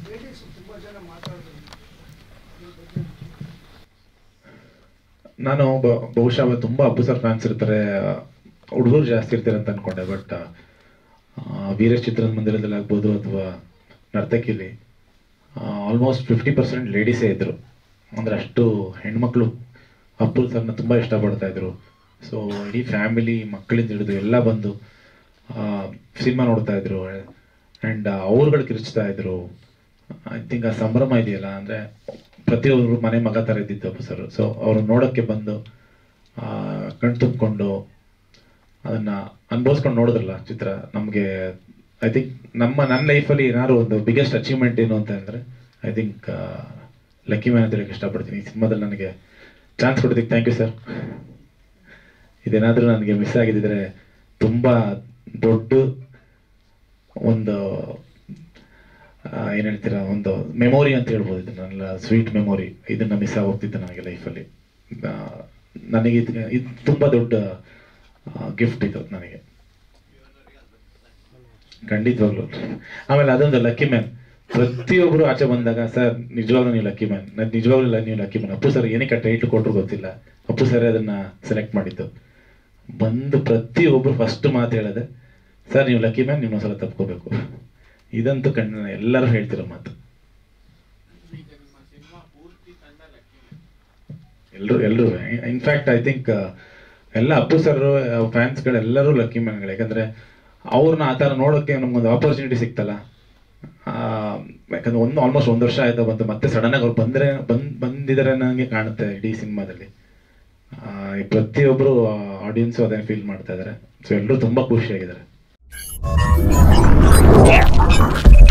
ladies ತುಂಬ ಜನ ಮಾತಾಡಿದ್ರು ಇದ್ರ ಬಗ್ಗೆ ನಾನು ಬ- ಬಹುಶಃ ಅವತ್ತು ತುಂಬ ಅಪ್ಪು ಸರ್ ಫ್ಯಾನ್ಸ್ ಇರ್ತಾರೆ ಹುಡುಗರು ಜಾಸ್ತಿ ಇರ್ತಾರೆ ಅಂತ ಅನ್ಕೊಂಡೆ ಬಟ್ ವೀರೇಶ್ ಚಿತ್ರದ ಮಂದಿರದಲ್ಲಿ ಆಗ್ಬೋದು ಅಥವಾ ನರ್ತಕಿಲಿ ಆಲ್ಮೋಸ್ಟ್ ಫಿಫ್ಟಿ ಪರ್ಸೆಂಟ್ ಲೇಡೀಸೇ ಇದ್ರು ಅಂದ್ರೆ ಅಷ್ಟು ಹೆಣ್ಮಕ್ಳು ಅಪ್ಪು ಸರ್ನ ತುಂಬ ಇಷ್ಟಪಡ್ತಾ ಇದ್ರು ಸೊ ಇಡೀ ಫ್ಯಾಮಿಲಿ ಮಕ್ಕಳಿಂದ ಹಿಡಿದು ಎಲ್ಲ ಬಂದು ಸಿನಿಮಾ ನೋಡ್ತಾ ಇದ್ರು ಆ್ಯಂಡ್ ಅವ್ರುಗಳು ಕಿರ್ಚ್ತಾ ಇದ್ರು ಐ ಥಿಂಕ್ ಆ ಸಂಭ್ರಮ ಇದೆಯಲ್ಲ ಅಂದರೆ ಪ್ರತಿಯೊಬ್ಬರು ಮನೆ ಮಗ ಥರ ಇದ್ದಿದ್ದು ಅಪ್ಪು ಸರ್ ಸೊ ಅವರು ನೋಡೋಕ್ಕೆ ಬಂದು ಕಣ್ ತುಂಬಿಕೊಂಡು ಅದನ್ನ ಅನುಭವಿಸ್ಕೊಂಡು ನೋಡಿದ್ರಲ್ಲ ಚಿತ್ರ ನಮಗೆ ಐ ಥಿಂಕ್ ನಮ್ಮ ನನ್ನ ಲೈಫಲ್ಲಿ ಏನಾದ್ರು ಒಂದು ಬಿಗ್ಗೆಸ್ಟ್ ಅಚೀವ್ಮೆಂಟ್ ಏನು ಅಂತ ಅಂದರೆ ಐ ಥಿಂಕ್ ಲಕ್ಕಿ ಮ್ಯಾನ್ ಅಂತ ಹೇಳಕ್ಕೆ ಇಷ್ಟಪಡ್ತೀನಿ ಈ ಸಿನಿಮಾದಲ್ಲಿ ನನಗೆ ಚಾನ್ಸ್ ಕೊಟ್ಟಿದ್ದಕ್ಕೆ ಥ್ಯಾಂಕ್ ಯು ಸರ್ ಇದೇನಾದರೂ ನನಗೆ ಮಿಸ್ ಆಗಿದ್ದಿದ್ರೆ ತುಂಬ ದೊಡ್ಡ ಒಂದು ಏನು ಹೇಳ್ತೀರಾ ಒಂದು ಮೆಮೊರಿ ಅಂತ ಹೇಳ್ಬೋದು ಇದು ನನ್ನ ಸ್ವೀಟ್ ಮೆಮೊರಿ ಇದನ್ನ ಮಿಸ್ ಆಗೋಗ್ತಿತ್ತು ನನಗೆ ಲೈಫಲ್ಲಿ ನನಗೆ ಇದು ಇದು ತುಂಬ ದೊಡ್ಡ ಗಿಫ್ಟ್ ಇದು ನನಗೆ ಖಂಡಿತವಾಗ್ಲು ಆಮೇಲೆ ಅದೊಂದು ಲಕ್ಕಿ ಮ್ಯಾನ್ ಪ್ರತಿಯೊಬ್ಬರು ಆಚೆ ಬಂದಾಗ ಸರ್ ನಿಜವಾಗ್ಲೂ ನೀವು ಲಕ್ಕಿ ಮ್ಯಾನ್ ನಾನು ನಿಜವಾಗ್ಲೂ ಇಲ್ಲ ನೀವು ಲಕ್ಕಿ ಮ್ಯಾನ್ ಅಪ್ಪು ಸರ್ ಏನಕ್ಕೆ ಟೈಟ್ಲ್ ಕೊಟ್ಟರು ಗೊತ್ತಿಲ್ಲ ಅಪ್ಪು ಸರ್ ಅದನ್ನ ಸೆಲೆಕ್ಟ್ ಮಾಡಿದ್ದು ಬಂದು ಪ್ರತಿಯೊಬ್ಬರು ಫಸ್ಟ್ ಮಾತು ಹೇಳದೆ ಸರ್ ನೀವು ಲಕ್ಕಿ ಮ್ಯಾನ್ ನೀವು ಸಲ ತಪ್ಕೋಬೇಕು ಇದಂತೂ ಕಣ್ಣ ಎಲ್ಲರೂ ಹೇಳ್ತಿರೋ ಮಾತು ಎಲ್ಲರೂ ಎಲ್ಲರೂ ಇನ್ಫ್ಯಾಕ್ಟ್ ಐ ಥಿಂಕ್ ಎಲ್ಲ ಅಪ್ಪು ಸರ್ ಫ್ಯಾನ್ಸ್ಗಳು ಎಲ್ಲರೂ ಲಕ್ಕಿ ಮ್ಯಾನ್ಗಳು ಯಾಕಂದ್ರೆ ಅವ್ರನ್ನ ಆ ಥರ ನೋಡೋಕ್ಕೆ ನಮ್ಗೊಂದು ಆಪರ್ಚುನಿಟಿ ಸಿಕ್ತಲ್ಲ ಆ, ಯಾಕಂದ್ರೆ ಒಂದು ಆಲ್ಮೋಸ್ಟ್ ಒಂದು ವರ್ಷ ಆಯ್ತಾ ಬಂದು ಮತ್ತೆ ಸಡನ್ ಆಗಿ ಅವ್ರು ಬಂದ್ರೆ ಬಂದ್ ಬಂದಿದ್ದಾರೆ ನನಗೆ ಕಾಣುತ್ತೆ ಇಡೀ ಸಿನಿಮಾದಲ್ಲಿ ಪ್ರತಿಯೊಬ್ಬರು ಆಡಿಯನ್ಸು ಅದನ್ನ ಫೀಲ್ ಮಾಡ್ತಾ ಇದ್ದಾರೆ ಸೊ ಎಲ್ಲರೂ ತುಂಬಾ ಖುಷಿಯಾಗಿದ್ದಾರೆ